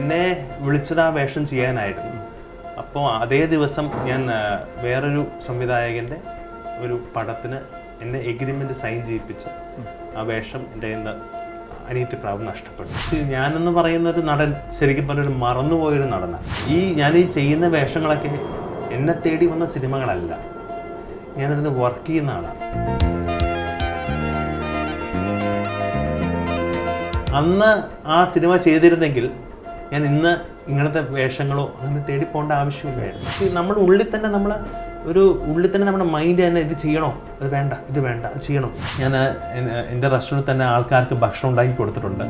എന്നെ വിളിച്ചത് ആ വേഷം ചെയ്യാനായിരുന്നു അപ്പോൾ അതേ ദിവസം ഞാൻ ആ, വേറൊരു സംവിധായകൻ്റെ ഒരു പടത്തിന് എന്നെ എഗ്രിമെൻ്റ് സൈൻ ചെയ്യിപ്പിച്ച് ആ വേഷം എൻ്റെ കയ്യിൽ നിന്ന് അനിയത്തി പ്രാവ് നഷ്ടപ്പെട്ടു ഈ ഞാനെന്ന് പറയുന്ന ഒരു നടൻ ശരിക്കും പറഞ്ഞൊരു മറന്നുപോയൊരു നടനാണ് ഈ ഞാൻ ഈ ചെയ്യുന്ന വേഷങ്ങളൊക്കെ എന്നെ തേടി വന്ന സിനിമകളല്ല ഞാനതിന് വർക്ക് ചെയ്യുന്ന ആളാണ് അന്ന് ആ സിനിമ ചെയ്തിരുന്നെങ്കിൽ ഞാൻ ഇന്ന് ഇങ്ങനത്തെ വേഷങ്ങളോ അങ്ങനെ തേടി പോകേണ്ട ആവശ്യമില്ലായിരുന്നു പക്ഷേ നമ്മുടെ ഉള്ളിൽ തന്നെ നമ്മൾ ഒരു ഉള്ളിൽ തന്നെ നമ്മുടെ മൈൻഡ് തന്നെ ഇത് ചെയ്യണോ അത് വേണ്ട ഇത് വേണ്ട അത് ചെയ്യണം ഞാൻ എൻ- എൻ്റെ റെസ്റ്റോറൻറ്റിൽ തന്നെ ആൾക്കാർക്ക് ഭക്ഷണം ഉണ്ടാക്കി കൊടുത്തിട്ടുണ്ട്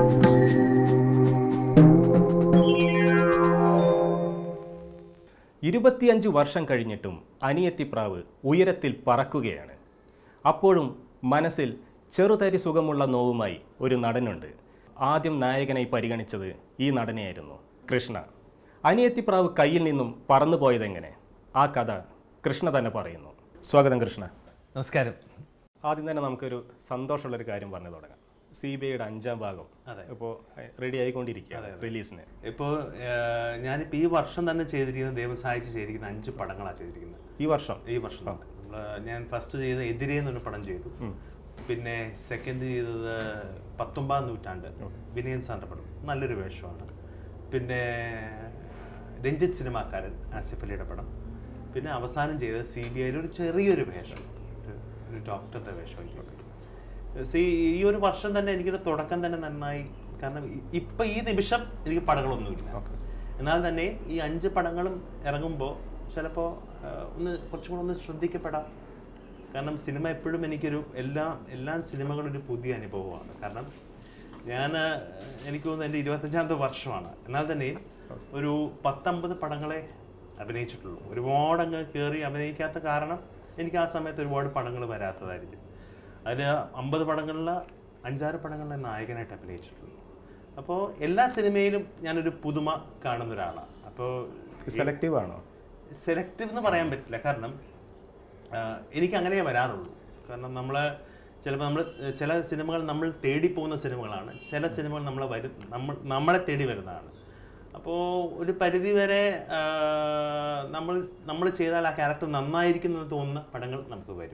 ഇരുപത്തിയഞ്ച് വർഷം കഴിഞ്ഞിട്ടും അനിയത്തിപ്രാവ് ഉയരത്തിൽ പറക്കുകയാണ് അപ്പോഴും മനസ്സിൽ ചെറുതരി സുഖമുള്ള നോവുമായി ഒരു നടനുണ്ട് ആദ്യം നായകനായി പരിഗണിച്ചത് ഈ നടനെയായിരുന്നു കൃഷ്ണ അനിയത്തിപ്രാവ് കയ്യിൽ നിന്നും പറന്നുപോയതെങ്ങനെ ആ കഥ കൃഷ്ണ തന്നെ പറയുന്നു സ്വാഗതം കൃഷ്ണ നമസ്കാരം ആദ്യം തന്നെ നമുക്കൊരു സന്തോഷമുള്ളൊരു കാര്യം പറഞ്ഞു തുടങ്ങാം സി ബി ഐയുടെ അഞ്ചാം ഭാഗം അതെ. ഇപ്പോൾ റെഡി ആയിക്കൊണ്ടിരിക്കുകയാണ് റിലീസിന് ഇപ്പോൾ ഞാനിപ്പോൾ ഈ വർഷം തന്നെ ചെയ്തിരിക്കുന്ന ദൈവം സഹായിച്ച് ചെയ്തിരിക്കുന്ന അഞ്ച് പടങ്ങളാണ് ചെയ്തിരിക്കുന്നത് ഈ വർഷം ഈ വർഷം തന്നെ നമ്മൾ ഞാൻ ഫസ്റ്റ് ചെയ്ത എതിരെ എന്നൊരു പടം ചെയ്തു പിന്നെ സെക്കൻഡ് ചെയ്തത് പത്തൊമ്പതാം നൂറ്റാണ്ട് വിനയൻ സാറിൻ്റെ പടം നല്ലൊരു വേഷമാണ് പിന്നെ രഞ്ജിത്ത് സിനിമാക്കാരൻ ആസിഫ് അലിയുടെ പടം പിന്നെ അവസാനം ചെയ്തത് സി ബി ഐയിൽ ഒരു ചെറിയൊരു വേഷം ഒരു- ഒരു ഡോക്ടറുടെ വേഷം എനിക്ക് സി ഈ ഒരു വർഷം തന്നെ എനിക്കൊരു തുടക്കം തന്നെ നന്നായി കാരണം ഇ- ഇപ്പം ഈ നിമിഷം എനിക്ക് പടങ്ങളൊന്നുമില്ല എന്നാൽ തന്നെ ഈ അഞ്ച് പടങ്ങളും ഇറങ്ങുമ്പോൾ ചിലപ്പോൾ ഒന്ന് കുറച്ചും കൂടെ ഒന്ന് ശ്രദ്ധിക്കപ്പെടാം കാരണം സിനിമ എപ്പോഴും എനിക്കൊരു എല്ലാ എല്ലാ സിനിമകളും ഒരു പുതിയ അനുഭവമാണ് കാരണം ഞാൻ എനിക്ക് തോന്നുന്നു എൻ്റെ ഇരുപത്തഞ്ചാമത്തെ വർഷമാണ് എന്നാൽ തന്നെ ഒരു പത്തമ്പത് പടങ്ങളെ അഭിനയിച്ചിട്ടുള്ളൂ ഒരുപാട് അങ്ങ് കയറി അഭിനയിക്കാത്ത കാരണം എനിക്ക് ആ സമയത്ത് ഒരുപാട് പടങ്ങൾ വരാത്തതായിരിക്കും അതിൽ അമ്പത് പടങ്ങളിൽ അഞ്ചാറ് പടങ്ങളിലെ നായകനായിട്ട് അഭിനയിച്ചിട്ടുള്ളൂ അപ്പോൾ എല്ലാ സിനിമയിലും ഞാനൊരു പുതുമ കാണുന്ന ഒരാളാണ് അപ്പോൾ സെലക്റ്റീവ് ആണോ സെലക്റ്റീവ് എന്ന് പറയാൻ പറ്റില്ല കാരണം ആഹ്, എനിക്ക് അങ്ങനെ വരാറുള്ളൂ കാരണം നമ്മൾ ചിലപ്പോൾ നമ്മൾ ചില സിനിമകൾ നമ്മൾ തേടി പോകുന്ന സിനിമകളാണ് ചില സിനിമകൾ നമ്മളെ വരും നമ്മൾ നമ്മളെ തേടി വരുന്നതാണ് അപ്പോൾ ഒരു പരിധി വരെ ആഹ്, നമ്മൾ നമ്മൾ ചെയ്താൽ ആ ക്യാരക്ടർ നന്നായിരിക്കും എന്ന് തോന്നുന്ന പടങ്ങൾ നമുക്ക് വരും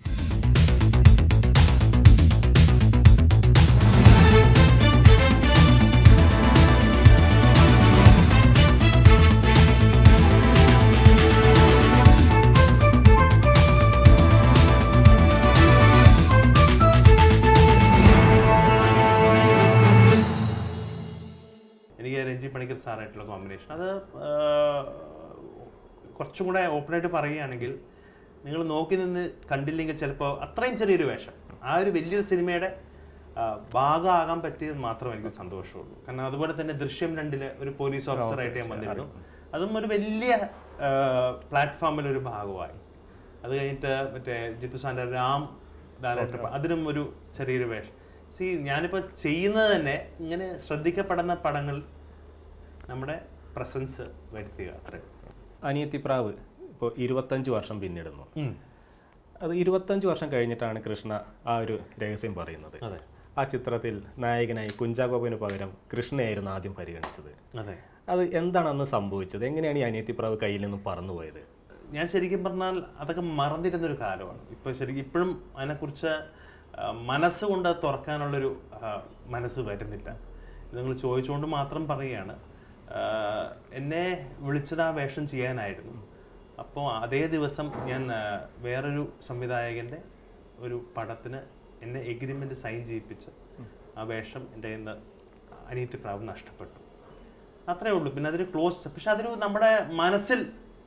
എനിക്ക് രഞ്ജി പണിക്കർ സാറായിട്ടുള്ള കോമ്പിനേഷൻ അത് ആഹ്, കുറച്ചും കൂടെ ഓപ്പണായിട്ട് പറയുകയാണെങ്കിൽ നിങ്ങൾ നോക്കി നിന്ന് കണ്ടില്ലെങ്കിൽ ചിലപ്പോൾ അത്രയും ചെറിയൊരു വേഷം ആ ഒരു വലിയൊരു സിനിമയുടെ ആഹ്, ഭാഗമാകാൻ പറ്റിയത് മാത്രമേ എനിക്ക് സന്തോഷമുള്ളൂ കാരണം അതുപോലെ തന്നെ ദൃശ്യം രണ്ടില് ഒരു പോലീസ് ഓഫീസറായിട്ട് ഞാൻ വന്നിരുന്നു അതും ഒരു വലിയ പ്ലാറ്റ്ഫോമിൽ ഒരു ഭാഗമായി അത് കഴിഞ്ഞിട്ട് മറ്റേ ജിത്തു സാറിൻ്റെ രാം ഡയറക്ടർ അതിനും ഒരു ചെറിയൊരു വേഷം സി ഞാനിപ്പോൾ ചെയ്യുന്നത് തന്നെ ഇങ്ങനെ ശ്രദ്ധിക്കപ്പെടുന്ന പടങ്ങൾ നമ്മുടെ പ്രസൻസ് വരുത്തുക അത്രയും അനിയത്തിപ്രാവ് ഇപ്പോൾ ഇരുപത്തഞ്ച് വർഷം പിന്നിടുന്നു അത് ഇരുപത്തഞ്ച് വർഷം കഴിഞ്ഞിട്ടാണ് കൃഷ്ണ ആ ഒരു രഹസ്യം പറയുന്നത് അതെ ആ ചിത്രത്തിൽ നായകനായി കുഞ്ചാബോബിന് പകരം കൃഷ്ണയായിരുന്നു ആദ്യം പരിഗണിച്ചത് അതെ അത് എന്താണ് അന്ന് സംഭവിച്ചത് എങ്ങനെയാണ് ഈ അനിയത്തിപ്രാവ് കയ്യിൽ നിന്നും പറന്നുപോയത് ഞാൻ ശരിക്കും പറഞ്ഞാൽ അതൊക്കെ മറന്നിരുന്നൊരു കാലമാണ് ഇപ്പോൾ ശരിക്കും ഇപ്പോഴും അതിനെക്കുറിച്ച് ആ, മനസ്സുകൊണ്ട് അത് തുറക്കാനുള്ളൊരു ആ, മനസ്സ് വരുന്നില്ല ഇത് നിങ്ങൾ ചോദിച്ചുകൊണ്ട് മാത്രം പറയുകയാണ് ആ, എന്നെ വിളിച്ചത് ആ വേഷം ചെയ്യാനായിരുന്നു അപ്പോൾ അതേ ദിവസം ഞാൻ ആ, വേറൊരു സംവിധായകൻ്റെ ഒരു പടത്തിന് എന്നെ എഗ്രിമെൻ്റ് സൈൻ ചെയ്യിപ്പിച്ച് ആ വേഷം എൻ്റെ കയ്യിൽ നിന്ന് അനിയത്തി പ്രാവ് നഷ്ടപ്പെട്ടു അത്രേ ഉള്ളൂ പിന്നെ അതൊരു ക്ലോസ് പക്ഷെ അതൊരു നമ്മുടെ മനസ്സിൽ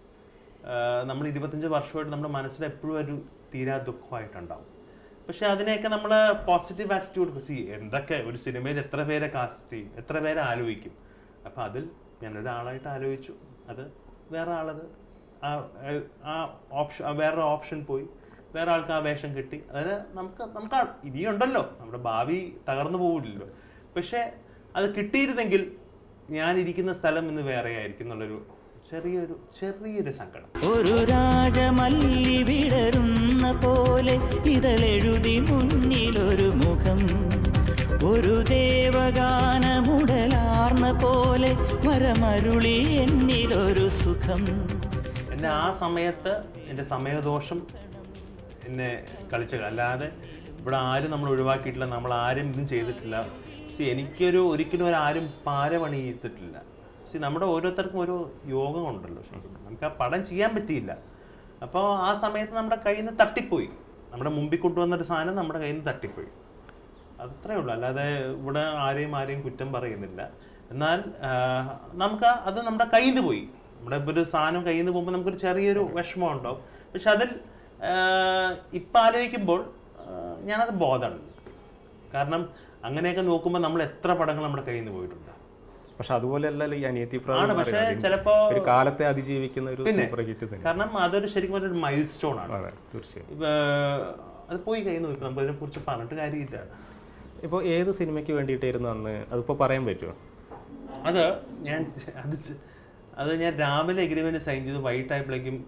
ആഹ് നമ്മൾ ഇരുപത്തഞ്ച് വർഷമായിട്ട് നമ്മുടെ മനസ്സിൽ എപ്പോഴും ഒരു തീരാ ദുഃഖമായിട്ടുണ്ടാവും പക്ഷെ അതിനെയൊക്കെ നമ്മൾ പോസിറ്റീവ് ആറ്റിറ്റ്യൂഡ് സി എന്തൊക്കെ ഒരു സിനിമയിൽ എത്ര പേരെ കാസ്റ്റ് ചെയ്യും എത്ര പേരെ ആലോചിക്കും അപ്പം അതിൽ ഞാനൊരാളായിട്ട് ആലോചിച്ചു അത് വേറെ ആളത് ആ ആ ഓപ്ഷൻ വേറൊരു ഓപ്ഷൻ പോയി വേറെ ആൾക്ക് ആ വേഷം കിട്ടി അതിന് നമുക്ക് നമുക്ക് ആ- ഇനിയുണ്ടല്ലോ നമ്മുടെ ഭാവി തകർന്നു പോകില്ലല്ലോ പക്ഷേ അത് കിട്ടിയിരുന്നെങ്കിൽ ഞാൻ ഇരിക്കുന്ന സ്ഥലം ഇന്ന് വേറെ ആയിരിക്കും എന്നുള്ളൊരു ചെറിയൊരു ചെറിയൊരു സങ്കടം ഒരു രാജമല്ലി വിടരുന്ന പോലെ ഇതളെഴുതി മുന്നിലൊരു മുഖം ഒരു ദേവഗാനമുടലാർന്ന പോലെ പോലെ വരമരുളി എന്നിലൊരു സുഖം എന്നെ ആ സമയത്ത് എൻ്റെ സമയദോഷം എന്നെ കളിച്ച അല്ലാതെ ഇവിടെ ആരും നമ്മൾ ഒഴിവാക്കിയിട്ടില്ല നമ്മൾ ആരും ഇതും ചെയ്തിട്ടില്ല സി എനിക്കൊരു ഒരിക്കലും ഒരു ആരും പാര പണിയിട്ടിട്ടില്ല സി നമ്മുടെ ഓരോരുത്തർക്കും ഓരോ യോഗം ഉണ്ടല്ലോ ശരിക്കും നമുക്ക് ആ പടം ചെയ്യാൻ പറ്റിയില്ല അപ്പോൾ ആ സമയത്ത് നമ്മുടെ കയ്യിൽ നിന്ന് തട്ടിപ്പോയി നമ്മുടെ മുമ്പിൽ കൊണ്ടുവന്നൊരു സാധനം നമ്മുടെ കയ്യിൽ നിന്ന് തട്ടിപ്പോയി അത്രേ ഉള്ളൂ അല്ലാതെ ഇവിടെ ആരെയും ആരെയും കുറ്റം പറയുന്നില്ല എന്നാൽ ആ, നമുക്ക് അത് നമ്മുടെ കയ്യിൽ നിന്ന് പോയി നമ്മുടെ ഇപ്പോൾ ഒരു സാധനം കയ്യിൽ നിന്ന് പോകുമ്പോൾ നമുക്കൊരു ചെറിയൊരു വിഷമം ഉണ്ടാവും പക്ഷെ അതിൽ ആ, ഇപ്പം ആലോചിക്കുമ്പോൾ ആ, ഞാനത് ബോധമാണ് കാരണം അങ്ങനെയൊക്കെ നോക്കുമ്പോൾ നമ്മൾ എത്ര പടങ്ങൾ നമ്മുടെ കയ്യിൽ നിന്ന് പോയിട്ടുണ്ട് പക്ഷെ അതുപോലെയല്ലല്ലോ ഈ അനിയത്തി പ്രാവ് ആണ് എന്ന് പക്ഷേ പറയുന്നത്. ചിലപ്പോ ഒരു കാലത്തെ അതിജീവിക്കുന്ന ഒരു പിന്നെ സൂപ്പർ ഹിറ്റ് സിനിമ കാരണം അതൊരു ശരിക്കും ഒരു മൈൽ സ്റ്റോൺ ആണ് അതെ തീർച്ചയായും ഇപ്പൊ അത് പോയി കയ്യിൽ നിന്ന് പോയി നമുക്ക് അതിനെ കുറിച്ച് പറഞ്ഞിട്ട് കാര്യമില്ല ഇപ്പോൾ ഏത് സിനിമയ്ക്ക് വേണ്ടിയിട്ടായിരുന്നു അന്ന് അതിപ്പോൾ പറയാൻ പറ്റുമോ അത് ഞാൻ അത് ചെ- അത് ഞാൻ രാവിലെ എഗ്രിമെന്റ് സൈൻ ചെയ്തു വൈകിട്ടായപ്പോഴേക്കും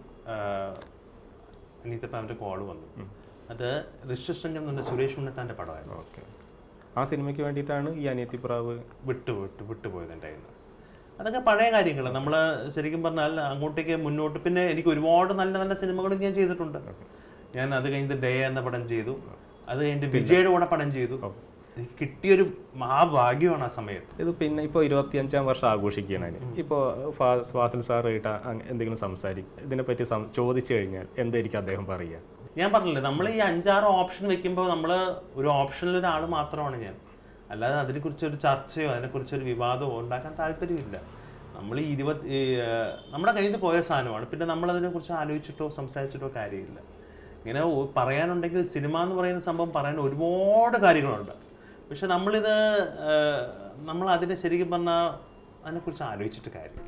അനീത്തപ്പ അവൻ്റെ കോൾ വന്നു അത് ഋഷ്യശൃംഗം എന്ന് പറഞ്ഞ സുരേഷ് ഉണ്ണത്താൻ്റെ പടമായിരുന്നു ഓക്കെ ആ സിനിമയ്ക്ക് വേണ്ടിയിട്ടാണ് ഈ അനിയത്തി പ്രാവ് വിട്ടു വിട്ടു വിട്ടുപോയത് എൻ്റെ കയ്യിൽ നിന്ന് അതൊക്കെ പഴയ കാര്യങ്ങൾ നമ്മൾ ശരിക്കും പറഞ്ഞാൽ അങ്ങോട്ടേക്ക് മുന്നോട്ട് പിന്നെ എനിക്ക് ഒരുപാട് നല്ല നല്ല സിനിമകളും ഞാൻ ചെയ്തിട്ടുണ്ട് ഞാൻ അത് കഴിഞ്ഞിട്ട് ദയ എന്ന പടം ചെയ്തു അത് കഴിഞ്ഞിട്ട് വിജയുടെ കൂടെ പടം ചെയ്തു എനിക്ക് കിട്ടിയൊരു മഹാഭാഗ്യമാണ് ആ സമയത്ത് ഇത് പിന്നെ ഇപ്പോൾ ഇരുപത്തിയഞ്ചാം വർഷം ആഘോഷിക്കുകയാണ് ഇപ്പോൾ ഫാസിൽ സാറായിട്ട് എന്തെങ്കിലും സംസാരിക്കും ഇതിനെപ്പറ്റി സം ചോദിച്ചു കഴിഞ്ഞാൽ എന്തായിരിക്കും അദ്ദേഹം പറയുക ഞാൻ പറഞ്ഞില്ലേ നമ്മൾ ഈ അഞ്ചാറ് ഓപ്ഷൻ വെക്കുമ്പോൾ നമ്മൾ ഒരു ഓപ്ഷനിൽ ഒരാൾ മാത്രമാണ് ഞാൻ അല്ലാതെ അതിനെക്കുറിച്ച് ഒരു ചർച്ചയോ അതിനെക്കുറിച്ച് ഒരു വിവാദമോ ഉണ്ടാക്കാൻ താല്പര്യമില്ല നമ്മൾ ഈ ഇരുപത് ഈ, ആ, നമ്മുടെ കയ്യിൽ നിന്ന് പോയ സാധനമാണ് പിന്നെ നമ്മൾ അതിനെക്കുറിച്ച് ആലോചിച്ചിട്ടോ സംസാരിച്ചിട്ടോ കാര്യമില്ല ഇങ്ങനെ ഒ- പറയാനുണ്ടെങ്കിൽ സിനിമ എന്ന് പറയുന്ന സംഭവം പറയാൻ ഒരുപാട് കാര്യങ്ങളുണ്ട് പക്ഷെ നമ്മളിത് ആ, നമ്മൾ അതിനെ ശരിക്കും പറഞ്ഞാൽ അതിനെക്കുറിച്ച് ആലോചിച്ചിട്ട് കാര്യമില്ല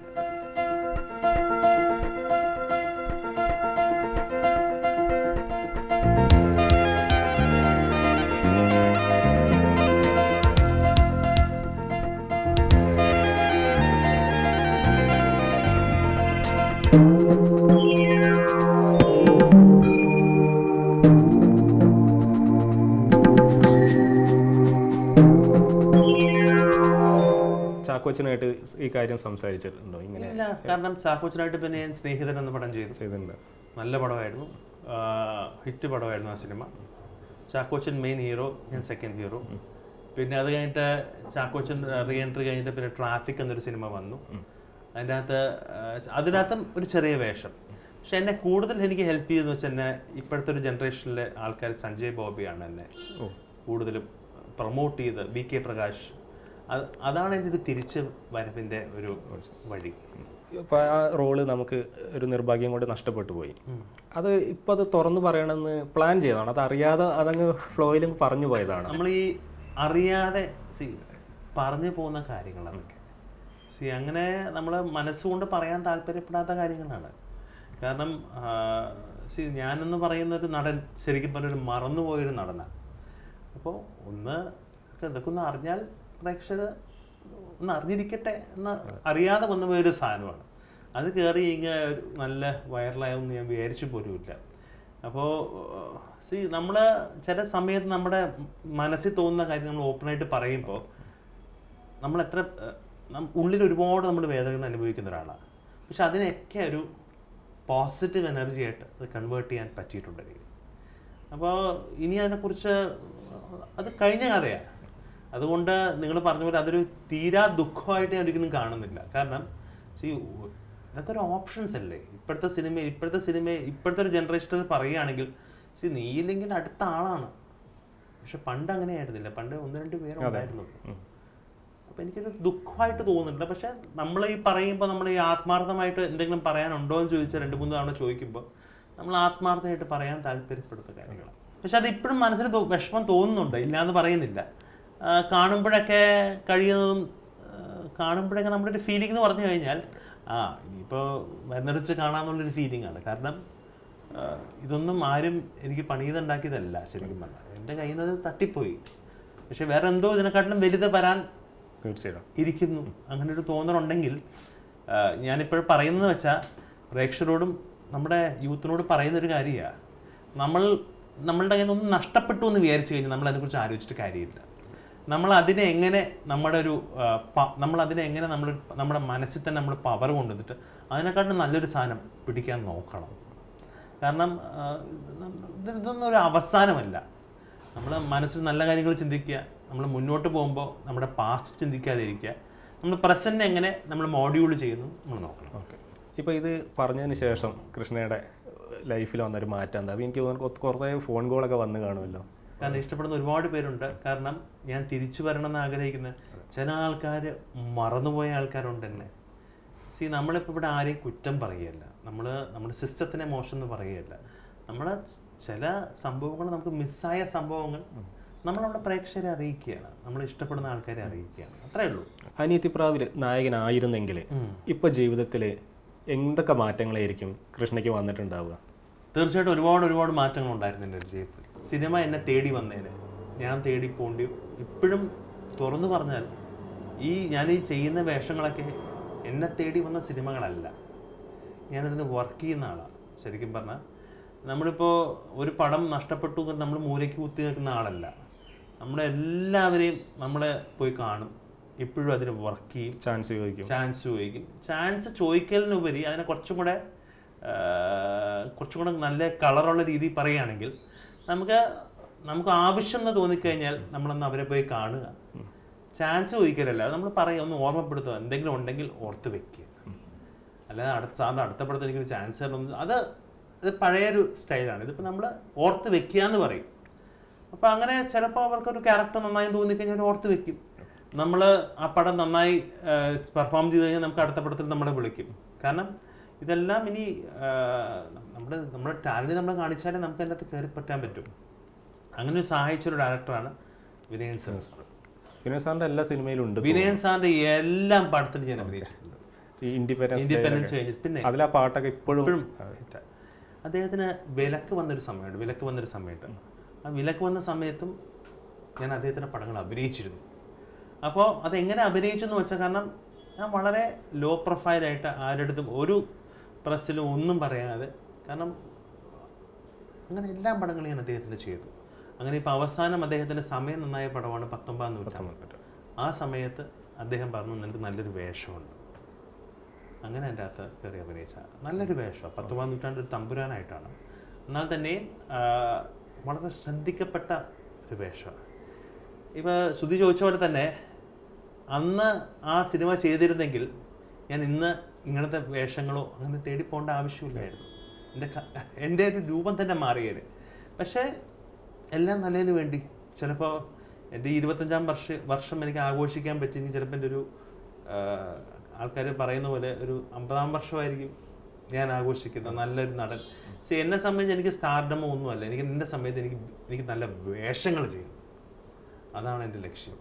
ചാക്കോച്ചനായിട്ട് ഈ കാര്യം സംസാരിച്ചിട്ടുണ്ടോ ഇങ്ങനെ ഇല്ല കാരണം ചാക്കോച്ചനായിട്ട് പിന്നെ ഞാൻ സ്നേഹിതൻ എന്ന പടം ചെയ്തു ചെയ്തിട്ടുണ്ട് നല്ല പടമായിരുന്നു ഹിറ്റ് പടമായിരുന്നു ആ സിനിമ ചാക്കോച്ചൻ മെയിൻ ഹീറോ ഞാൻ സെക്കൻഡ് ഹീറോ പിന്നെ അത് കഴിഞ്ഞിട്ട് ചാക്കോച്ചൻ റീ എൻട്രി കഴിഞ്ഞിട്ട് പിന്നെ ട്രാഫിക് എന്നൊരു സിനിമ വന്നു അതിൻ്റെ അകത്ത് ആ, അതിനകത്തും ഒരു ചെറിയ വേഷം പക്ഷെ എന്നെ കൂടുതൽ എനിക്ക് ഹെൽപ്പ് ചെയ്തെന്ന് വെച്ചാൽ എന്നെ ഇപ്പോഴത്തെ ഒരു ജനറേഷനിലെ ആൾക്കാർ സഞ്ജയ് ബോബിയാണ് എന്നെ ഓ കൂടുതലും പ്രൊമോട്ട് ചെയ്ത് ബി കെ പ്രകാശ് അത് അതാണ് എൻ്റെ ഒരു തിരിച്ച് വരവിൻ്റെ ഒരു വഴി ഇപ്പൊ ആ റോള് നമുക്ക് ഒരു നിർഭാഗ്യം കൊണ്ട് നഷ്ടപ്പെട്ടു പോയി അത് ഇപ്പൊ അത് തുറന്നു പറയണമെന്ന് പ്ലാൻ ചെയ്തതാണ് അത് അറിയാതെ അതങ്ങ് ഫ്ലോയിലും പറഞ്ഞു പോയതാണ് നമ്മൾ ഈ അറിയാതെ സി പറഞ്ഞു പോകുന്ന കാര്യങ്ങൾ അതൊക്കെ സി അങ്ങനെ നമ്മൾ മനസ്സുകൊണ്ട് പറയാൻ താല്പര്യപ്പെടാത്ത കാര്യങ്ങളാണ് കാരണം സി ഞാനെന്ന് പറയുന്ന ഒരു നടൻ ശരിക്കും പറഞ്ഞൊരു മറന്നുപോയൊരു നടനാണ് അപ്പോൾ ഒന്ന് ഇതൊക്കെ ഒന്ന് അറിഞ്ഞാൽ പ്രേക്ഷകർ ഒന്ന് അറിഞ്ഞിരിക്കട്ടെ എന്ന് അറിയാതെ വന്നു പോയൊരു സാധനമാണ് അത് കയറി ഇങ്ങനെ ഒരു നല്ല വൈറലായെന്ന് ഞാൻ വിചാരിച്ചു പോലുമില്ല അപ്പോൾ സി നമ്മൾ ചില സമയത്ത് നമ്മുടെ മനസ്സിൽ തോന്നുന്ന കാര്യം നമ്മൾ ഓപ്പണായിട്ട് പറയുമ്പോൾ നമ്മൾ എത്ര ഏഹ്, നം- ഉള്ളിൽ ഒരുപാട് നമ്മൾ വേദനകൾ അനുഭവിക്കുന്ന ഒരാളാണ് പക്ഷെ അതിനൊക്കെ ഒരു പോസിറ്റീവ് എനർജി ആയിട്ട് അത് കൺവേർട്ട് ചെയ്യാൻ പറ്റിയിട്ടുണ്ട് എനിക്ക് അപ്പോൾ ഇനി അതിനെക്കുറിച്ച് അത് കഴിഞ്ഞ കഥയാണ് അതുകൊണ്ട് നിങ്ങൾ പറഞ്ഞ പോലെ അതൊരു തീരാ ദുഃഖമായിട്ട് ഞാൻ ഒരിക്കലും കാണുന്നില്ല കാരണം see, ഇതൊക്കെ ഒരു ഓപ്ഷൻസ് അല്ലേ ഇപ്പോഴത്തെ സിനിമ ഇപ്പോഴത്തെ സിനിമ ഇപ്പോഴത്തെ ഒരു ജനറേഷൻ പറയുകയാണെങ്കിൽ സി നീയില്ലെങ്കിൽ അടുത്ത ആളാണ് പക്ഷെ പണ്ട് അങ്ങനെയായിരുന്നില്ല പണ്ട് ഒന്ന് രണ്ട് പേരുണ്ടായിരുന്നു അപ്പോൾ എനിക്കൊരു ദുഃഖമായിട്ട് തോന്നുന്നില്ല പക്ഷെ നമ്മൾ ഈ പറയുമ്പോൾ നമ്മൾ ഈ ആത്മാർത്ഥമായിട്ട് എന്തെങ്കിലും പറയാനുണ്ടോ എന്ന് ചോദിച്ചാൽ രണ്ട് മൂന്ന് തവണ ചോദിക്കുമ്പോൾ നമ്മൾ ആത്മാർത്ഥമായിട്ട് പറയാൻ താല്പര്യപ്പെടുന്ന കാര്യങ്ങളാണ് പക്ഷെ അത് ഇപ്പോഴും മനസ്സിൽ തോ- വിഷമം തോന്നുന്നുണ്ട് ഇല്ലയെന്ന് പറയുന്നില്ല ആ, കാണുമ്പോഴൊക്കെ കഴിയുന്നതും ആ, കാണുമ്പോഴൊക്കെ നമ്മുടെ ഒരു ഫീലിംഗ് എന്ന് പറഞ്ഞു കഴിഞ്ഞാൽ ആ ഇനിയിപ്പോൾ വരുന്നിടച്ച് കാണാമെന്നുള്ളൊരു ഫീലിംഗ് ആണ് കാരണം ആ, ഇതൊന്നും ആരും എനിക്ക് പണിതുണ്ടാക്കിയതല്ല ശരിക്കും പറഞ്ഞാൽ എൻ്റെ കയ്യിൽ നിന്ന് അത് തട്ടിപ്പോയി പക്ഷെ വേറെ എന്തോ ഇതിനെക്കാട്ടിലും വലുത് വരാൻ തീർച്ചയായിട്ടും ഇരിക്കുന്നു അങ്ങനെ ഒരു തോന്നലുണ്ടെങ്കിൽ ആ, ഞാനിപ്പോൾ പറയുന്നത് വെച്ചാൽ പ്രേക്ഷകരോടും നമ്മുടെ യൂത്തിനോട് പറയുന്ന ഒരു കാര്യമാണ് നമ്മൾ നമ്മളുടെ കയ്യിൽ നിന്ന് ഒന്നും നഷ്ടപ്പെട്ടു എന്ന് വിചാരിച്ചു കഴിഞ്ഞാൽ നമ്മൾ അതിനെക്കുറിച്ച് ആലോചിച്ചിട്ട് കാര്യമില്ല നമ്മൾ അതിനെ എങ്ങനെ നമ്മുടെ ഒരു ആ, പ- നമ്മൾ അതിനെ എങ്ങനെ നമ്മൾ നമ്മുടെ മനസ്സിൽ തന്നെ നമ്മൾ പവർ കൊണ്ടുവന്നിട്ട് അതിനെക്കാട്ടും നല്ലൊരു സാധനം പിടിക്കാൻ നോക്കണം കാരണം ആ, ഇത് ഇതൊന്നും ഒരു അവസാനമല്ല നമ്മൾ മനസ്സിൽ നല്ല കാര്യങ്ങൾ ചിന്തിക്കുക നമ്മൾ മുന്നോട്ട് പോകുമ്പോൾ നമ്മുടെ പാസ്റ്റ് ചിന്തിക്കാതെ ഇരിക്കുക നമ്മൾ പ്രസൻറ്റ് എങ്ങനെ നമ്മൾ മോഡ്യൂൾ ചെയ്യുന്നു നമ്മൾ നോക്കണം ഓക്കെ ഇപ്പോൾ ഇത് പറഞ്ഞതിന് ശേഷം കൃഷ്ണയുടെ ലൈഫിൽ വന്നൊരു മാറ്റം എന്താ അപ്പോൾ എനിക്ക് തോന്നുന്നു കൊ- കുറേ ഫോൺ കോളൊക്കെ വന്ന് കാണുമല്ലോ കാരണം ഇഷ്ടപ്പെടുന്ന ഒരുപാട് പേരുണ്ട് കാരണം ഞാൻ തിരിച്ചു വരണം എന്ന് ആഗ്രഹിക്കുന്ന ചില ആൾക്കാർ മറന്നുപോയ ആൾക്കാരുണ്ട് എന്നെ സി നമ്മളിപ്പോൾ ഇവിടെ ആരെയും കുറ്റം പറയുകയല്ല നമ്മൾ നമ്മുടെ സിസ്റ്റത്തിനെ മോശം എന്ന് പറയുകയല്ല നമ്മൾ ചില സംഭവങ്ങൾ നമുക്ക് മിസ്സായ സംഭവങ്ങൾ നമ്മൾ നമ്മുടെ പ്രേക്ഷകരെ അറിയിക്കുകയാണ് നമ്മൾ ഇഷ്ടപ്പെടുന്ന ആൾക്കാരെ അറിയിക്കുകയാണ് അത്രേ ഉള്ളൂ അനിയത്തിപ്രാവിൽ നായകനായിരുന്നെങ്കിൽ ഉം. ഇപ്പോൾ ജീവിതത്തിൽ എന്തൊക്കെ മാറ്റങ്ങളായിരിക്കും കൃഷ്ണയ്ക്ക് വന്നിട്ടുണ്ടാവുക തീർച്ചയായിട്ടും ഒരുപാട് ഒരുപാട് മാറ്റങ്ങൾ ഉണ്ടായിരുന്നു എൻ്റെ ഒരു ജീവിതത്തിൽ സിനിമ എന്നെ തേടി വന്നേന് ഞാൻ തേടി പോണ്ടി ഇപ്പോഴും തുറന്നു പറഞ്ഞാൽ ഈ ഞാൻ ഈ ചെയ്യുന്ന വേഷങ്ങളൊക്കെ എന്നെ തേടി വന്ന സിനിമകളല്ല ഞാനതിന് വർക്ക് ചെയ്യുന്ന ആളാണ് ശരിക്കും പറഞ്ഞാൽ നമ്മളിപ്പോൾ ഒരു പടം നഷ്ടപ്പെട്ടു എന്ന് നമ്മൾ മൂലയ്ക്ക് കുത്തി നിൽക്കുന്ന ആളല്ല നമ്മളെല്ലാവരെയും നമ്മളെ പോയി കാണും ഇപ്പോഴും അതിന് വർക്ക് ചെയ്യും ചാൻസ് ചോദിക്കും ചാൻസ് ചോദിക്കും ചാൻസ് ചോദിക്കലിനുപരി അതിനെ കുറച്ചും കൂടെ ആ, കുറച്ചും കൂടെ നല്ല കളറുള്ള രീതിയിൽ പറയുകയാണെങ്കിൽ നമുക്ക് നമുക്ക് ആവശ്യം എന്ന് തോന്നിക്കഴിഞ്ഞാൽ നമ്മളൊന്ന് അവരെ പോയി കാണുക ചാൻസ് ചോദിക്കലല്ല അത് നമ്മൾ പറയുക ഒന്ന് ഓർമ്മപ്പെടുത്തുക എന്തെങ്കിലും ഉണ്ടെങ്കിൽ ഓർത്ത് വെക്കുക അല്ലാതെ അടുത്ത സാറിന് അടുത്ത പടത്തിൽ എനിക്കൊരു ചാൻസ് തരണം അത് ഇത് പഴയൊരു സ്റ്റൈലാണ് ഇതിപ്പോൾ നമ്മൾ ഓർത്ത് വെക്കുക എന്ന് പറയും അപ്പോൾ അങ്ങനെ ചിലപ്പോൾ അവർക്കൊരു ക്യാരക്ടർ നന്നായി തോന്നിക്കഴിഞ്ഞാൽ അവർ ഓർത്ത് വെക്കും നമ്മൾ ആ പടം നന്നായി പെർഫോം ചെയ്ത് കഴിഞ്ഞാൽ നമുക്ക് അടുത്ത പടത്തിൽ നമ്മളെ വിളിക്കും കാരണം ഇതെല്ലാം ഇനി ആ, നമ്മുടെ നമ്മുടെ ടാലൻറ്റ് നമ്മൾ കാണിച്ചാലേ നമുക്ക് അതിനകത്ത് കയറി പറ്റാൻ പറ്റും അങ്ങനെ ഒരു സഹായിച്ചൊരു ഡയറക്ടറാണ് വിനയൻ സാർ വിനോദ് സാറിൻ്റെ എല്ലാ സിനിമയിലും ഉണ്ട് വിനയൻ സാറിൻ്റെ എല്ലാം പടത്തിലും ഞാൻ അഭിനയിച്ചിട്ടുണ്ട് ഈ ഇൻഡിപെൻഡൻസ് ഇൻഡിപെൻഡൻസ് കഴിഞ്ഞിട്ട് പിന്നെ അതിൽ ആ പാട്ടൊക്കെ ഇപ്പോഴും ഇപ്പോഴും ഹിറ്റാ. അദ്ദേഹത്തിന് വിലക്ക് വന്നൊരു സമയമുണ്ട് വിലക്ക് വന്നൊരു സമയത്ത് ആ വിലക്ക് വന്ന സമയത്തും ഞാൻ അദ്ദേഹത്തിൻ്റെ പടങ്ങൾ അഭിനയിച്ചിരുന്നു അപ്പോൾ അതെങ്ങനെ അഭിനയിച്ചു എന്ന് വെച്ചാൽ കാരണം ഞാൻ വളരെ ലോ പ്രൊഫൈലായിട്ട് ആരുടെ അടുത്തും ഒരു പ്രസ്സിലും ഒന്നും പറയാതെ കാരണം അങ്ങനെ എല്ലാ പടങ്ങളും ഞാൻ അദ്ദേഹത്തിന് ചെയ്തു അങ്ങനെ ഇപ്പോൾ അവസാനം അദ്ദേഹത്തിൻ്റെ സമയം നന്നായ പടമാണ് പത്തൊമ്പതാം നൂറ്റാണ്ട് ആ സമയത്ത് അദ്ദേഹം പറഞ്ഞു നിനക്ക് നല്ലൊരു വേഷമുണ്ട് അങ്ങനെ എൻ്റെ അകത്ത് കയറി അഭിനയിച്ച നല്ലൊരു വേഷമാണ് പത്തൊമ്പതാം നൂറ്റാണ്ട് ഒരു തമ്പുരാനായിട്ടാണ് എന്നാൽ തന്നെ ആ, വളരെ ശ്രദ്ധിക്കപ്പെട്ട ഒരു വേഷമാണ് ഇപ്പോൾ ശ്രുതി ചോദിച്ച പോലെ തന്നെ അന്ന് ആ സിനിമ ചെയ്തിരുന്നെങ്കിൽ ഞാൻ ഇന്ന് ഇങ്ങനത്തെ വേഷങ്ങളോ അങ്ങനെ തേടി പോകേണ്ട ആവശ്യമില്ലായിരുന്നു എൻ്റെ ക- എൻ്റെ ഒരു രൂപം തന്നെ മാറിയത് പക്ഷേ എല്ലാം നല്ലതിന് വേണ്ടി ചിലപ്പോൾ എൻ്റെ ഈ ഇരുപത്തഞ്ചാം വർഷ വർഷം എനിക്ക് ആഘോഷിക്കാൻ പറ്റിയെങ്കിൽ ചിലപ്പോൾ എൻ്റെ ഒരു ആൾക്കാർ പറയുന്ന പോലെ ഒരു അമ്പതാം വർഷമായിരിക്കും ഞാൻ ആഘോഷിക്കുന്ന നല്ലൊരു നടൻ പക്ഷേ എന്നെ സംബന്ധിച്ച് എനിക്ക് സ്റ്റാർഡമോ ഒന്നുമല്ല എനിക്ക് എൻ്റെ സമയത്ത് എനിക്ക് എനിക്ക് നല്ല വേഷങ്ങൾ ചെയ്യണം അതാണ് എൻ്റെ ലക്ഷ്യം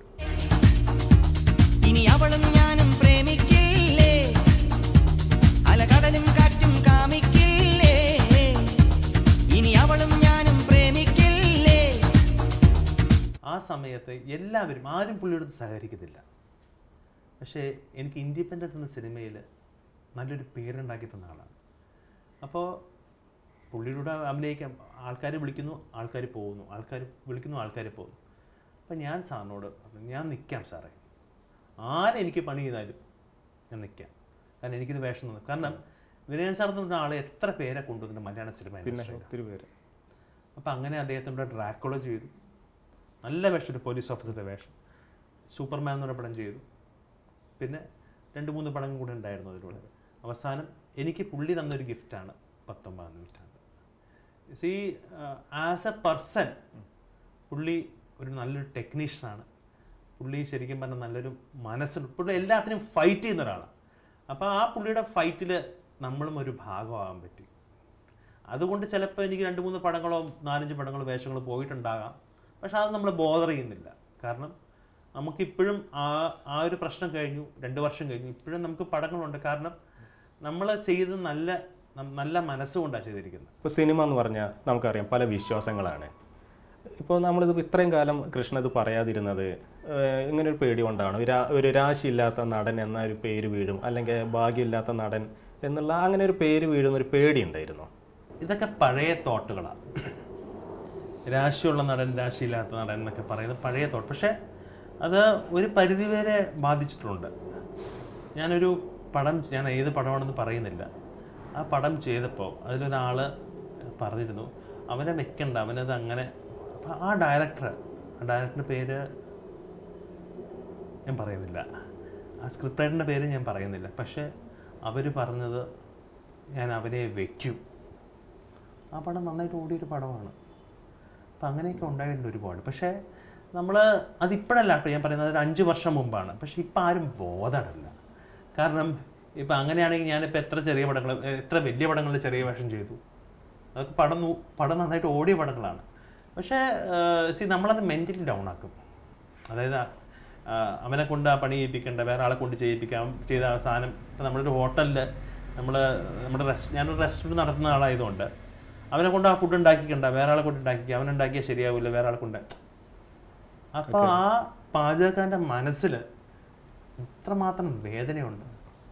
ഇനി അവളും ഞാനും പ്രേമിക്കില്ലേ അലകടലും കാറ്റും കാമിക്കില്ലേ ഇനി അവളും ഞാനും പ്രേമിക്കില്ലേ ആ സമയത്ത് എല്ലാവരും ആരും പുള്ളിയുടെ അടുത്ത് സഹകരിക്കുന്നില്ല പക്ഷേ എനിക്ക് ഇൻഡിപെൻഡൻ്റ് എന്ന സിനിമയിൽ നല്ലൊരു പേരുണ്ടാക്കി തന്ന ആളാണ് അപ്പോൾ പുള്ളിയുടെ അഭിനയിക്കാൻ ആൾക്കാർ വിളിക്കുന്നു ആൾക്കാർ പോകുന്നു ആൾക്കാർ വിളിക്കുന്നു ആൾക്കാർ പോകുന്നു അപ്പം ഞാൻ സാറിനോട് പറഞ്ഞു ഞാൻ നിൽക്കാം സാറേ ആരെനിക്ക് പണി ചെയ്താലും ഞാൻ നിൽക്കാം കാരണം എനിക്കിത് വേഷം തന്നു കാരണം വിനയൻ സാർ എന്ന് പറഞ്ഞ ആളെ എത്ര പേരെ കൊണ്ടുവന്നിട്ട് മലയാള സിനിമ പിന്നെ ഇൻഡസ്ട്രിയിൽ ഒത്തിരി പേര് അപ്പം അങ്ങനെ അദ്ദേഹത്തിൻ്റെ ഡ്രാക്കുള ചെയ്തു നല്ല വേഷം ഒരു പോലീസ് ഓഫീസറുടെ വേഷം സൂപ്പർമാൻ എന്ന് പറഞ്ഞ പടം ചെയ്തു പിന്നെ രണ്ട് മൂന്ന് പടങ്ങൾ കൂടെ ഉണ്ടായിരുന്നു അതിലൂടെ അവസാനം എനിക്ക് പുള്ളി തന്നൊരു ഗിഫ്റ്റാണ് പത്തൊമ്പതാം നൂറ്റാണ്ട് സി ആസ് എ പേഴ്സൺ പുള്ളി ഒരു നല്ലൊരു ടെക്നീഷ്യനാണ് പുള്ളി ശരിക്കും പറഞ്ഞാൽ നല്ലൊരു മനസ്സുണ്ട് പുള്ളി എല്ലാത്തിനും ഫൈറ്റ് ചെയ്യുന്ന ഒരാളാണ് അപ്പോൾ ആ പുള്ളിയുടെ ഫൈറ്റിൽ നമ്മളും ഒരു ഭാഗമാകാൻ പറ്റി അതുകൊണ്ട് ചിലപ്പോൾ എനിക്ക് രണ്ട് മൂന്ന് പടങ്ങളോ നാലഞ്ച് പടങ്ങളോ വേഷങ്ങളോ പോയിട്ടുണ്ടാകാം പക്ഷെ അത് നമ്മൾ ബോധർ ചെയ്യുന്നില്ല കാരണം നമുക്കിപ്പോഴും ആ ആ ഒരു പ്രശ്നം കഴിഞ്ഞു രണ്ട് വർഷം കഴിഞ്ഞു ഇപ്പോഴും നമുക്ക് പടങ്ങളുണ്ട് കാരണം നമ്മൾ ചെയ്ത് നല്ല നം- നല്ല മനസ്സുകൊണ്ടാണ് ചെയ്തിരിക്കുന്നത് ഇപ്പോൾ സിനിമ എന്ന് പറഞ്ഞാൽ നമുക്കറിയാം പല വിശ്വാസങ്ങളാണ് ഇപ്പോൾ നമ്മളിത് ഇത്രയും കാലം കൃഷ്ണ ഇത് പറയാതിരുന്നത് ഏഹ്, ഇങ്ങനെ ഒരു പേടി കൊണ്ടാണ് ഒരു രാ- ഒരു രാശിയില്ലാത്ത നടൻ എന്ന ഒരു പേര് വീഴും അല്ലെങ്കിൽ ഭാഗ്യമില്ലാത്ത നടൻ എന്നുള്ള അങ്ങനെ ഒരു പേര് വീഴുന്ന ഒരു പേടി ഉണ്ടായിരുന്നു ഇതൊക്കെ പഴയ തോട്ടുകളാണ് രാശിയുള്ള നടൻ രാശിയില്ലാത്ത നടൻ എന്നൊക്കെ പറയുന്നത് പഴയ തോട്ട് പക്ഷേ അത് ഒരു പരിധിവരെ ബാധിച്ചിട്ടുണ്ട് ഞാനൊരു പടം ഞാൻ ഏത് പടമാണെന്ന് പറയുന്നില്ല ആ പടം ചെയ്തപ്പോൾ അതിലൊരാൾ പറഞ്ഞിരുന്നു അവനെ വെക്കണ്ട അവനത് അങ്ങനെ അപ്പം ആ ഡയറക്ടർ ആ ഡയറക്ടറിൻ്റെ പേര് ഞാൻ പറയുന്നില്ല ആ സ്ക്രിപ്റ്റ് റൈറ്ററിൻ്റെ പേര് ഞാൻ പറയുന്നില്ല പക്ഷേ അവർ പറഞ്ഞത് ഞാൻ അവനെ വെക്കും ആ പടം നന്നായിട്ട് ഓടിയൊരു പടമാണ് അപ്പം അങ്ങനെയൊക്കെ ഉണ്ടായിട്ടുണ്ട് ഒരുപാട് പക്ഷേ നമ്മൾ അതിപ്പോഴല്ല കേട്ടോ ഞാൻ പറയുന്നത് ഒരു അഞ്ച് വർഷം മുമ്പാണ് പക്ഷേ ഇപ്പം ആരും ബോധമല്ല കാരണം ഇപ്പം അങ്ങനെയാണെങ്കിൽ ഞാനിപ്പോൾ എത്ര ചെറിയ പടങ്ങൾ എത്ര വലിയ പടങ്ങളിൽ ചെറിയ വേഷം ചെയ്തു അതൊക്കെ പടം നൂ- പടം നന്നായിട്ട് ഓടിയ പടങ്ങളാണ് പക്ഷേ സി നമ്മളത് മെൻ്റലി ഡൗൺ ആക്കും അതായത് ആ, അവനെ കൊണ്ട് ആ പണി ചെയ്യിപ്പിക്കേണ്ട വേറെ ആളെ കൊണ്ട് ചെയ്യിപ്പിക്കാം ചെയ്ത ആ സാധനം ഇപ്പം നമ്മളൊരു ഹോട്ടലിൽ നമ്മൾ നമ്മുടെ റെസ്റ്റ് ഞാനൊരു റെസ്റ്റോറൻറ്റ് നടത്തുന്ന ആളായതുകൊണ്ട് അവനെ കൊണ്ട് ആ ഫുഡ് ഉണ്ടാക്കിക്കണ്ട വേറെ ആളെ കൊണ്ട് ഉണ്ടാക്കിക്കുക അവൻ ഉണ്ടാക്കിയാൽ ശരിയാവില്ല വേറെ ആളെ കൊണ്ട് അപ്പോൾ ആ പാചകക്കാരൻ്റെ മനസ്സിൽ ഇത്രമാത്രം വേദനയുണ്ട്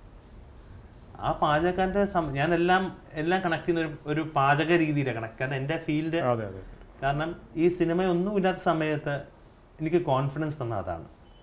ആ പാചകക്കാരൻ്റെ സം- ഞാൻ എല്ലാം എല്ലാം കണക്ട് ചെയ്യുന്ന ഒരു ഒരു പാചക രീതിയിലാണ് കണക്ട് കാരണം എൻ്റെ ഫീൽഡ് അതെ അതെ കാരണം ഈ സിനിമയൊന്നുമില്ലാത്ത സമയത്ത് എനിക്ക് കോൺഫിഡൻസ് തന്ന അതാണ്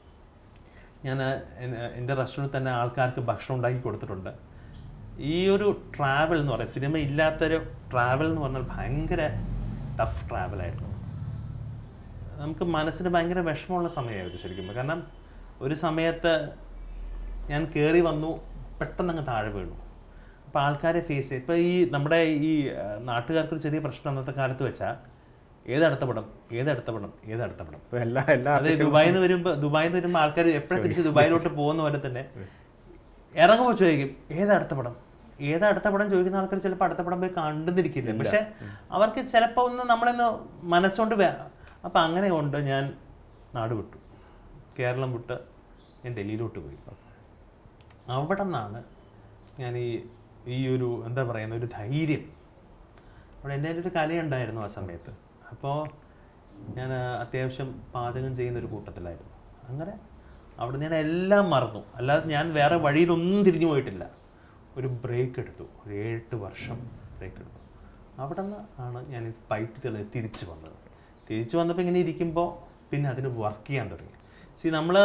ഞാൻ എൻ്റെ റെസ്റ്റോറൻറ്റിൽ തന്നെ ആൾക്കാർക്ക് ഭക്ഷണം ഉണ്ടാക്കി കൊടുത്തിട്ടുണ്ട് ഈ ഒരു ട്രാവൽ എന്ന് പറയുന്നത് സിനിമ ഇല്ലാത്തൊരു ട്രാവൽ എന്ന് പറഞ്ഞാൽ ഭയങ്കര ടഫ് ട്രാവലായിരുന്നു നമുക്ക് മനസ്സിന് ഭയങ്കര വിഷമമുള്ള സമയമായിരുന്നു ശരിക്കും കാരണം ഒരു സമയത്ത് ഞാൻ കയറി വന്നു പെട്ടെന്ന് അങ്ങ് താഴെ വീണു അപ്പോൾ ആൾക്കാരെ ഫേസ് ചെയ്യും ഇപ്പോൾ ഈ നമ്മുടെ ഈ ആ, നാട്ടുകാർക്കൊരു ചെറിയ പ്രശ്നം അന്നത്തെ കാലത്ത് വെച്ചാൽ ഏത് അടുത്ത പടം ഏത് അടുത്ത പടം ഏത് അടുത്ത പടം അപ്പൊ എല്ലാ എല്ലാ അതെ ദുബായിൽ നിന്ന് വരുമ്പോൾ ദുബായിൽ നിന്ന് വരുമ്പോൾ ആൾക്കാർ എപ്പോഴും തിരിച്ച് ദുബായിലോട്ട് പോകുന്ന പോലെ തന്നെ ഇറങ്ങുമ്പോൾ ചോദിക്കും ഏതാ അടുത്ത പടം ഏതാ അടുത്ത പടം ചോദിക്കുന്ന ആൾക്കാർ ചിലപ്പോൾ അടുത്ത പടം പോയി കണ്ടെന്നിരിക്കില്ല പക്ഷെ അവർക്ക് ചിലപ്പോൾ ഒന്ന് നമ്മളൊന്ന് മനസ്സുകൊണ്ട് വേ അപ്പം അങ്ങനെ കൊണ്ട് ഞാൻ നാട് വിട്ടു കേരളം വിട്ട് ഞാൻ ഡൽഹിയിലോട്ട് പോയി അവിടെ നിന്നാണ് ഞാൻ ഈ ഈ ഒരു എന്താ പറയുന്ന ഒരു ധൈര്യം അവിടെ എൻ്റെ ഒരു കലയുണ്ടായിരുന്നു ആ സമയത്ത് അപ്പോൾ ഞാൻ ആ, അത്യാവശ്യം പാചകം ചെയ്യുന്ന ഒരു കൂട്ടത്തിലായിരുന്നു അങ്ങനെ അവിടെ ഞാൻ എല്ലാം മറന്നു അല്ലാതെ ഞാൻ വേറെ വഴിയിലൊന്നും തിരിഞ്ഞു പോയിട്ടില്ല ഒരു ബ്രേക്ക് എടുത്തു ഒരു ഏഴെട്ട് വർഷം ബ്രേക്ക് എടുത്തു അവിടെ നിന്ന് ആണ് ഞാൻ ഈ പൈറ്റ് തെളി തിരിച്ചു വന്നത് തിരിച്ചു വന്നപ്പോൾ ഇങ്ങനെ ഇരിക്കുമ്പോൾ പിന്നെ അതിന് വർക്ക് ചെയ്യാൻ തുടങ്ങി സി നമ്മൾ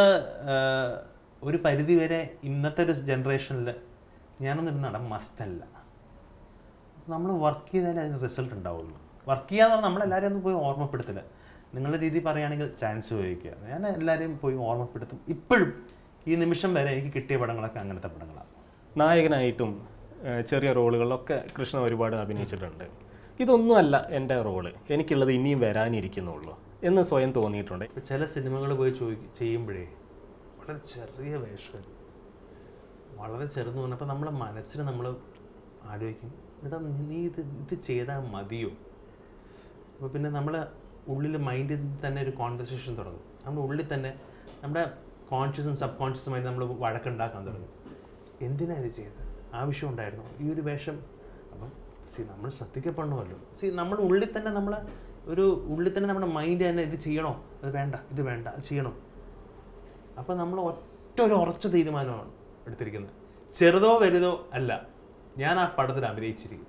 ഒരു പരിധി വരെ ഇന്നത്തെ ഒരു ജനറേഷനിൽ ഞാനൊന്നൊരു നടൻ മസ്റ്റല്ല നമ്മൾ വർക്ക് ചെയ്താലേ അതിന് റിസൾട്ട് ഉണ്ടാവുള്ളൂ വർക്ക് ചെയ്യാന്ന് പറഞ്ഞാൽ നമ്മളെല്ലാവരും ഒന്ന് പോയി ഓർമ്മപ്പെടുത്തില്ല നിങ്ങളുടെ രീതി പറയുകയാണെങ്കിൽ ചാൻസ് ഉപയോഗിക്കുക ഞാൻ എല്ലാവരെയും പോയി ഓർമ്മപ്പെടുത്തും ഇപ്പോഴും ഈ നിമിഷം വരെ എനിക്ക് കിട്ടിയ പടങ്ങളൊക്കെ അങ്ങനത്തെ പടങ്ങളാണ് നായകനായിട്ടും ഏഹ്, ചെറിയ റോളുകളിലൊക്കെ കൃഷ്ണ ഒരുപാട് അഭിനയിച്ചിട്ടുണ്ട് ഇതൊന്നുമല്ല എൻ്റെ റോള് എനിക്കുള്ളത് ഇനിയും വരാനിരിക്കുന്നുള്ളൂ എന്ന് സ്വയം തോന്നിയിട്ടുണ്ട് ഇപ്പോൾ ചില സിനിമകൾ പോയി ചോദിക്കും ചെയ്യുമ്പോഴേ വളരെ ചെറിയ വേഷം വളരെ ചെറുന്ന് പറഞ്ഞപ്പോൾ നമ്മളെ മനസ്സിൽ നമ്മൾ ആലോചിക്കും എടാ നീ ഇത് ഇത് ചെയ്താൽ മതിയോ അപ്പോൾ പിന്നെ നമ്മൾ ഉള്ളിൽ മൈൻഡിൽ തന്നെ ഒരു കോൺവെർസേഷൻ തുടങ്ങും നമ്മുടെ ഉള്ളിൽ തന്നെ നമ്മുടെ കോൺഷ്യസും സബ് കോൺഷ്യസുമായി നമ്മൾ വഴക്കുണ്ടാക്കാൻ തുടങ്ങും എന്തിനാ ഇത് ചെയ്തത് ആവശ്യം ഉണ്ടായിരുന്നു ഈ ഒരു വേഷം അപ്പം സി നമ്മൾ ശ്രദ്ധിക്കപ്പെടണമല്ലോ സി നമ്മുടെ ഉള്ളിൽ തന്നെ നമ്മൾ ഒരു ഉള്ളിൽ തന്നെ നമ്മുടെ മൈൻഡ് തന്നെ ഇത് ചെയ്യണോ അത് വേണ്ട ഇത് വേണ്ട അത് ചെയ്യണം അപ്പോൾ നമ്മൾ ഒറ്റ ഒരു ഉറച്ച തീരുമാനമാണ് എടുത്തിരിക്കുന്നത് ചെറുതോ വലുതോ അല്ല ഞാൻ ആ പടത്തിൽ അഭിനയിച്ചിരിക്കും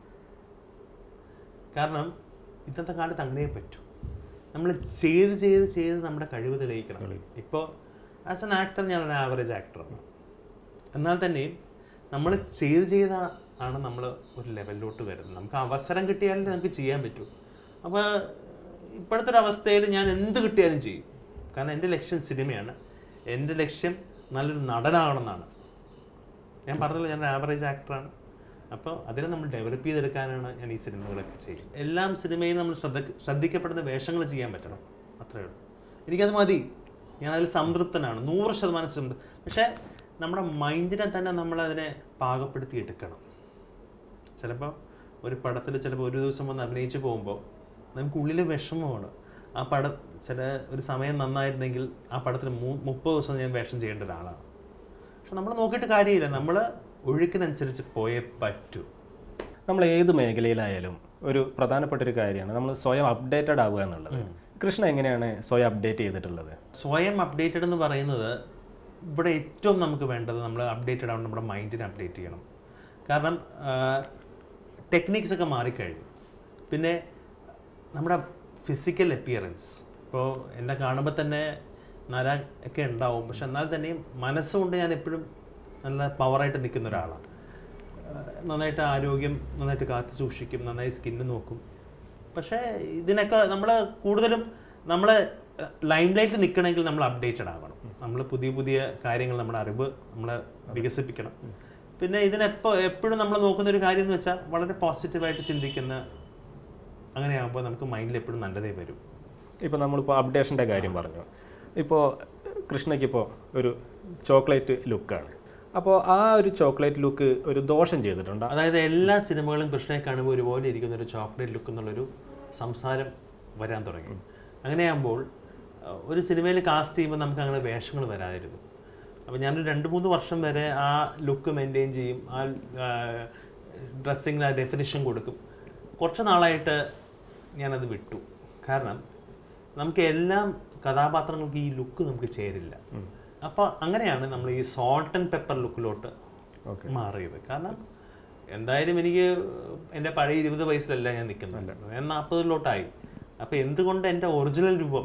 കാരണം ഇന്നത്തെ കാലത്ത് അങ്ങനെ പറ്റൂ നമ്മൾ ചെയ്ത് ചെയ്ത് ചെയ്ത് നമ്മുടെ കഴിവ് തെളിയിക്കണം ഇപ്പോൾ ആസ് എൻ ആക്ടർ ഞാൻ ഒരു ആവറേജ് ആക്ടറാണ് എന്നാൽ തന്നെയും നമ്മൾ ചെയ്ത് ചെയ്ത ആണ് നമ്മൾ ഒരു ലെവലിലോട്ട് വരുന്നത് നമുക്ക് അവസരം കിട്ടിയാലേ നമുക്ക് ചെയ്യാൻ പറ്റൂ അപ്പോൾ ഇപ്പോഴത്തെ ഒരു അവസ്ഥയിൽ ഞാൻ എന്ത് കിട്ടിയാലും ചെയ്യും കാരണം എൻ്റെ ലക്ഷ്യം സിനിമയാണ് എൻ്റെ ലക്ഷ്യം നല്ലൊരു നടനാകണമെന്നാണ് ഞാൻ പറഞ്ഞല്ലോ ഞാൻ ആവറേജ് ആക്ടറാണ് അപ്പോൾ അതിനെ നമ്മൾ ഡെവലപ്പ് ചെയ്തെടുക്കാനാണ് ഞാൻ ഈ സിനിമകളൊക്കെ ചെയ്യുന്നത് എല്ലാം സിനിമയിൽ നമ്മൾ ശ്രദ്ധ ശ്രദ്ധിക്കപ്പെടുന്ന വേഷങ്ങൾ ചെയ്യാൻ പറ്റണം അത്രയേ ഉള്ളൂ എനിക്കത് മതി ഞാൻ അതിൽ സംതൃപ്തനാണ് നൂറ് ശതമാനം സംതൃപ്തി പക്ഷേ നമ്മുടെ മൈൻഡിനെ തന്നെ നമ്മളതിനെ പാകപ്പെടുത്തി എടുക്കണം ചിലപ്പോൾ ഒരു പടത്തിൽ ചിലപ്പോൾ ഒരു ദിവസം വന്ന് അഭിനയിച്ച് പോകുമ്പോൾ നമുക്ക് ഉള്ളിൽ വിഷമമാണ് ആ പട ചില ഒരു സമയം നന്നായിരുന്നെങ്കിൽ ആ പടത്തിൽ മൂ മുപ്പത് ദിവസം ഞാൻ വേഷം ചെയ്യേണ്ട ഒരാളാണ് പക്ഷെ നമ്മൾ നോക്കിയിട്ട് കാര്യമില്ല നമ്മൾ ഒഴുക്കിനനുസരിച്ച് പോയേ പറ്റൂ നമ്മൾ ഏത് മേഖലയിലായാലും ഒരു പ്രധാനപ്പെട്ട ഒരു കാര്യമാണ് നമ്മൾ സ്വയം അപ്ഡേറ്റഡ് ആവുക എന്നുള്ളത് കൃഷ്ണ എങ്ങനെയാണ് സ്വയം അപ്ഡേറ്റ് ചെയ്തിട്ടുള്ളത് സ്വയം അപ്ഡേറ്റഡ് എന്ന് പറയുന്നത് ഇവിടെ ഏറ്റവും നമുക്ക് വേണ്ടത് നമ്മൾ അപ്ഡേറ്റഡ് ആവണം നമ്മുടെ മൈൻഡിനെ അപ്ഡേറ്റ് ചെയ്യണം കാരണം ടെക്നിക്സ് ഒക്കെ മാറിക്കഴിഞ്ഞു പിന്നെ നമ്മുടെ ഫിസിക്കൽ അപ്പിയറൻസ് ഇപ്പോൾ എന്നെ കാണുമ്പോൾ തന്നെ നര ഒക്കെ ഉണ്ടാവും പക്ഷെ എന്നാൽ തന്നെയും മനസ്സുകൊണ്ട് ഞാൻ എപ്പോഴും നല്ല പവറായിട്ട് നിൽക്കുന്ന ഒരാളാണ് ആഹ് നന്നായിട്ട് ആരോഗ്യം നന്നായിട്ട് കാത്തു സൂക്ഷിക്കും നന്നായി സ്കിന്ന് നോക്കും പക്ഷേ ഇതിനൊക്കെ നമ്മൾ കൂടുതലും നമ്മൾ ലൈം ലൈറ്റിൽ നിൽക്കണമെങ്കിൽ നമ്മൾ അപ്ഡേറ്റഡ് ആവണം നമ്മൾ പുതിയ പുതിയ കാര്യങ്ങൾ നമ്മുടെ അറിവ് നമ്മൾ വികസിപ്പിക്കണം പിന്നെ ഇതിനെപ്പോൾ എപ്പോഴും നമ്മൾ നോക്കുന്ന ഒരു കാര്യം എന്ന് വെച്ചാൽ വളരെ പോസിറ്റീവായിട്ട് ചിന്തിക്കുന്ന അങ്ങനെയാകുമ്പോൾ നമുക്ക് മൈൻഡിൽ എപ്പോഴും നല്ലതേ വരും ഇപ്പോൾ നമ്മളിപ്പോൾ അപ്ഡേഷൻ്റെ കാര്യം പറഞ്ഞു ഇപ്പോൾ കൃഷ്ണയ്ക്കിപ്പോൾ ഒരു ചോക്ലേറ്റ് ലുക്കാണ് അപ്പോൾ ആ ഒരു ചോക്ലേറ്റ് ലുക്ക് ഒരു ദോഷം ചെയ്തിട്ടുണ്ട് അതായത് എല്ലാ സിനിമകളും കൃഷ്ണനെ കാണുമ്പോൾ ഒരുപോലെ ഇരിക്കുന്ന ഒരു ചോക്ലേറ്റ് ലുക്ക് എന്നുള്ളൊരു സംസാരം വരാൻ തുടങ്ങി അങ്ങനെയാകുമ്പോൾ അഹ് ഒരു സിനിമയിൽ കാസ്റ്റ് ചെയ്യുമ്പോൾ നമുക്ക് അങ്ങനെ വേഷങ്ങൾ വരാതിരുന്നു അപ്പോൾ ഞാനൊരു രണ്ട് മൂന്ന് വർഷം വരെ ആ ലുക്ക് മെയിൻറ്റെയിൻ ചെയ്യും ആ ഡ്രസ്സിങ്ങിന് ആ ഡെഫിനിഷൻ കൊടുക്കും കുറച്ച് നാളായിട്ട് ഞാനത് വിട്ടു കാരണം നമുക്ക് എല്ലാം കഥാപാത്രങ്ങൾക്ക് ഈ ലുക്ക് നമുക്ക് ചേരില്ല അപ്പോൾ അങ്ങനെയാണ് നമ്മൾ ഈ സോൾട്ട് ആൻഡ് പെപ്പർ ലുക്കിലോട്ട് മാറിയത് കാരണം എന്തായാലും എനിക്ക് എൻ്റെ പഴയ ഇരുപത് വയസ്സിലല്ല ഞാൻ നിൽക്കുന്നത് ഞാൻ നാൽപ്പതിലോട്ടായി അപ്പോൾ എന്തുകൊണ്ട് എൻ്റെ ഒറിജിനൽ രൂപം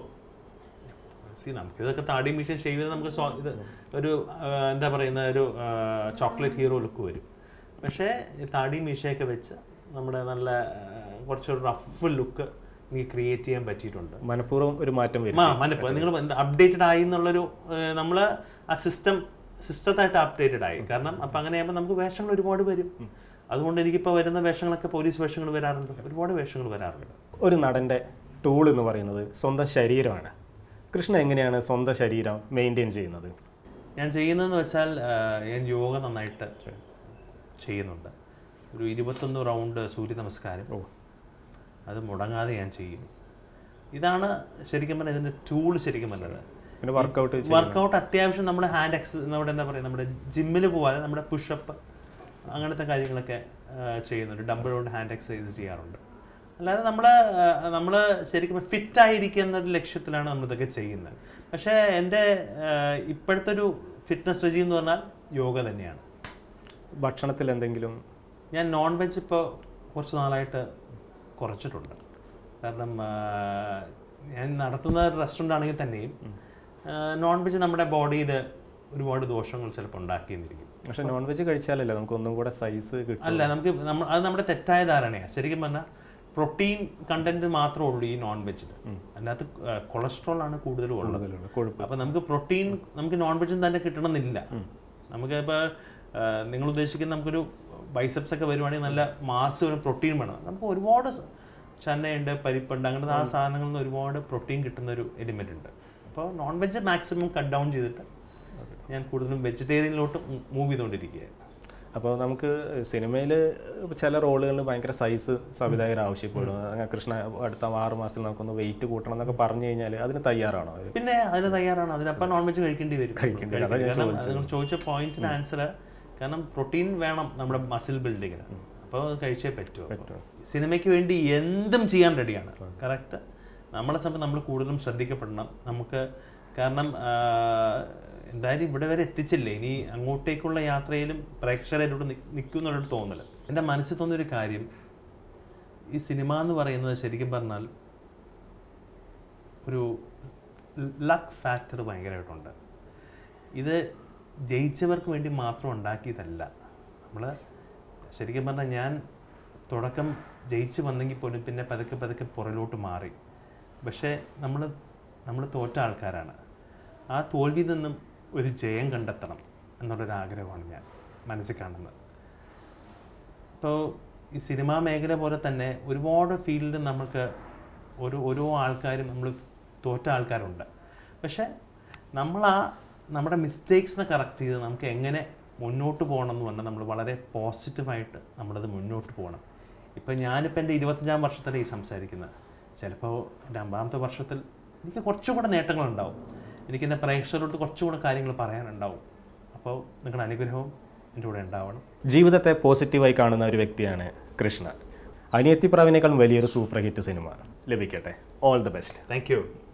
സി നമുക്ക് ഇതൊക്കെ താടി മീശ ഷേവ് ചെയ്ത് നമുക്ക് സ്വാ- ഇത് ഒരു ആ, എന്താ പറയുന്ന ഒരു ചോക്ലേറ്റ് ഹീറോ ലുക്ക് വരും പക്ഷേ ഈ താടി മീശയൊക്കെ വെച്ച് നമ്മുടെ നല്ല ആ, കുറച്ചൊരു റഫ് ലുക്ക് എനിക്ക് ക്രിയേറ്റ് ചെയ്യാൻ പറ്റിയിട്ടുണ്ട് മനഃപൂർവ്വം ഒരു മാറ്റം വരും ആ മനപ്പോൾ നിങ്ങൾ അപ്ഡേറ്റഡ് ആയി എന്നുള്ളൊരു നമ്മൾ ആ സിസ്റ്റം സിസ്റ്റത്തായിട്ട് അപ്ഡേറ്റഡ് ആയി കാരണം അപ്പം അങ്ങനെയാകുമ്പോൾ നമുക്ക് വേഷങ്ങൾ ഒരുപാട് വരും അതുകൊണ്ട് എനിക്കിപ്പോൾ വരുന്ന വേഷങ്ങളൊക്കെ പോലീസ് വേഷങ്ങൾ വരാറുണ്ട് ഒരുപാട് വേഷങ്ങൾ വരാറുണ്ട് ഒരു നടൻ്റെ ടൂൾ എന്ന് പറയുന്നത് സ്വന്തം ശരീരമാണ് കൃഷ്ണ എങ്ങനെയാണ് സ്വന്തം ശരീരം മെയിൻറ്റെയിൻ ചെയ്യുന്നത് ഞാൻ ചെയ്യുന്നതെന്ന് വെച്ചാൽ ആ, ഞാൻ യോഗ നന്നായിട്ട് ചെയ്യുന്നുണ്ട് ഒരു ഇരുപത്തൊന്ന് റൗണ്ട് സൂര്യ നമസ്കാരം ഓ അത് മുടങ്ങാതെ ഞാൻ ചെയ്യും ഇതാണ് ശരിക്കും പറഞ്ഞാൽ ഇതിൻ്റെ ടൂൾ ശരിക്കും പറഞ്ഞത് പിന്നെ വർക്കൗട്ട് വർക്കൗട്ട് അത്യാവശ്യം നമ്മുടെ ഹാൻഡ് എക്സ് നമ്മുടെ എന്താ പറയുക നമ്മുടെ ജിമ്മിൽ പോവാതെ നമ്മുടെ പുഷപ്പ് അങ്ങനത്തെ കാര്യങ്ങളൊക്കെ ആ, ചെയ്യുന്നുണ്ട് ഡബിൾ കൊണ്ട് ഹാൻഡ് എക്സസൈസ് ചെയ്യാറുണ്ട് അല്ലാതെ നമ്മൾ നമ്മൾ ശരിക്കും ഫിറ്റ് ആയിരിക്കുക എന്നൊരു ലക്ഷ്യത്തിലാണ് നമ്മൾ ഇതൊക്കെ ചെയ്യുന്നത് പക്ഷേ എൻ്റെ ആ, ഇപ്പോഴത്തെ ഒരു ഫിറ്റ്നസ് റെജി എന്ന് പറഞ്ഞാൽ യോഗ തന്നെയാണ് ഭക്ഷണത്തിൽ എന്തെങ്കിലും ഞാൻ നോൺ വെജ് ഇപ്പോൾ കുറച്ച് നാളായിട്ട് കുറച്ചിട്ടുണ്ട് കാരണം ആ, ഞാൻ നടത്തുന്ന റെസ്റ്റോറൻ്റ് ആണെങ്കിൽ തന്നെയും നോൺ വെജ് നമ്മുടെ ബോഡിയിൽ ഒരുപാട് ദോഷങ്ങൾ ചിലപ്പോൾ ഉണ്ടാക്കിയെന്നിരിക്കും പക്ഷെ നോൺ വെജ് കഴിച്ചാലല്ലേ നമുക്ക് ഒന്നും കൂടെ സൈസ് കിട്ടും അല്ല നമുക്ക് നമ്മൾ അത് നമ്മുടെ തെറ്റായ ധാരണയാണ് ശരിക്കും പറഞ്ഞാൽ പ്രോട്ടീൻ കണ്ടന്റ് മാത്രമേ ഉള്ളൂ ഈ നോൺ വെജിൽ അതിനകത്ത് കൊളസ്ട്രോൾ ആണ് കൂടുതലും ഉള്ളത് കൂടുതലുള്ള കൊഴുപ്പ് അപ്പൊ നമുക്ക് പ്രോട്ടീൻ നമുക്ക് നോൺ വെജും തന്നെ കിട്ടണമെന്നില്ല നമുക്ക് ഇപ്പോൾ നിങ്ങൾ ഉദ്ദേശിക്കുന്ന നമുക്കൊരു ബൈസെപ്സ് ഒക്കെ വരുവാണെങ്കിൽ നല്ല മാസ് ഒരു പ്രോട്ടീൻ വേണം നമുക്ക് ഒരുപാട് സ- ചന്നയുണ്ട് പരിപ്പുണ്ട് അങ്ങനത്തെ ആ സാധനങ്ങളിൽ നിന്ന് ഒരുപാട് പ്രോട്ടീൻ കിട്ടുന്ന ഒരു എലിമെന്റ് ഉണ്ട് അപ്പോൾ non veg maximum cut down ചെയ്തിട്ട് ഞാൻ കൂടുതലും വെജിറ്റേറിയനിലോട്ട് മൂവ് ചെയ്തുകൊണ്ടിരിക്കുകയാണ് അപ്പോൾ നമുക്ക് സിനിമയിൽ ചില റോളുകളിൽ ഭയങ്കര സൈസ് സംവിധായകർ ആവശ്യപ്പെടും അങ്ങനെ കൃഷ്ണ അടുത്ത ആറ് മാസത്തിൽ നമുക്കൊന്ന് വെയിറ്റ് കൂട്ടണം എന്നൊക്കെ പറഞ്ഞു കഴിഞ്ഞാൽ അതിന് തയ്യാറാണോ അവർ പിന്നെ അതിന് തയ്യാറാണ് അതിനപ്പം നോൺ വെജ് കഴിക്കേണ്ടി വരും കഴിക്കേണ്ടി വരും. അതാ ഞാൻ കാരണം അത് നിങ്ങൾ ചോദിച്ച പോയിന്റിന് ആൻസർ കാരണം പ്രോട്ടീൻ വേണം നമ്മുടെ മസിൽ ബിൽഡിങ്ങിന് അപ്പോൾ അത് കഴിച്ചേ പറ്റുമോ സിനിമയ്ക്ക് വേണ്ടി എന്തും ചെയ്യാൻ റെഡിയാണ് കറക്റ്റ് നമ്മളെ സമയത്ത് നമ്മൾ കൂടുതലും ശ്രദ്ധിക്കപ്പെടണം നമുക്ക് കാരണം ആ, എന്തായാലും ഇവിടെ വരെ എത്തിച്ചില്ലേ ഇനി അങ്ങോട്ടേക്കുള്ള യാത്രയിലും പ്രേക്ഷകരോട് നിൽക്കും എന്നുള്ളൊരു തോന്നൽ എൻ്റെ മനസ്സിൽ തോന്നിയൊരു കാര്യം ഈ സിനിമ എന്ന് പറയുന്നത് ശരിക്കും പറഞ്ഞാൽ ഒരു ലക്ക് ഫാക്ടർ ഭയങ്കരമായിട്ടുണ്ട് ഇത് ജയിച്ചവർക്ക് വേണ്ടി മാത്രം ഉണ്ടാക്കിയതല്ല നമ്മൾ ശരിക്കും പറഞ്ഞാൽ ഞാൻ തുടക്കം ജയിച്ച് വന്നെങ്കിൽ പോലും പിന്നെ പതുക്കെ പതുക്കെ പുറകിലോട്ട് മാറി പക്ഷേ നമ്മൾ നമ്മൾ തോറ്റ ആൾക്കാരാണ് ആ തോൽവിയിൽ നിന്നും ഒരു ജയം കണ്ടെത്തണം എന്നുള്ളൊരു ആഗ്രഹമാണ് ഞാൻ മനസ്സിൽ കാണുന്നത് ഇപ്പോൾ ഈ സിനിമാ മേഖല പോലെ തന്നെ ഒരുപാട് ഫീൽഡിൽ നമുക്ക് ഒരു ഓരോ ആൾക്കാരും നമ്മൾ തോറ്റ ആൾക്കാരുണ്ട് പക്ഷേ നമ്മൾ ആ നമ്മുടെ മിസ്റ്റേക്സിനെ കറക്റ്റ് ചെയ്ത് നമുക്ക് എങ്ങനെ മുന്നോട്ട് പോകണം എന്ന് പറഞ്ഞാൽ നമ്മൾ വളരെ പോസിറ്റീവായിട്ട് നമ്മളത് മുന്നോട്ട് പോകണം ഇപ്പം ഞാനിപ്പോൾ എൻ്റെ ഇരുപത്തഞ്ചാം വർഷത്തിലാണ് ഈ സംസാരിക്കുന്നത് ചിലപ്പോൾ എൻ്റെ അമ്പതാമത്തെ വർഷത്തിൽ എനിക്ക് കുറച്ചുകൂടെ നേട്ടങ്ങളുണ്ടാവും എനിക്ക് എൻ്റെ പ്രേക്ഷകരോട് കുറച്ചുകൂടെ കാര്യങ്ങൾ പറയാനുണ്ടാവും അപ്പോൾ നിങ്ങളുടെ അനുഗ്രഹവും എൻ്റെ കൂടെ ഉണ്ടാവണം ജീവിതത്തെ പോസിറ്റീവായി കാണുന്ന ഒരു വ്യക്തിയാണ് കൃഷ്ണ അനിയത്തിപ്രാവിനേക്കാളും വലിയൊരു സൂപ്പർ ഹിറ്റ് സിനിമ ലഭിക്കട്ടെ all the best thank U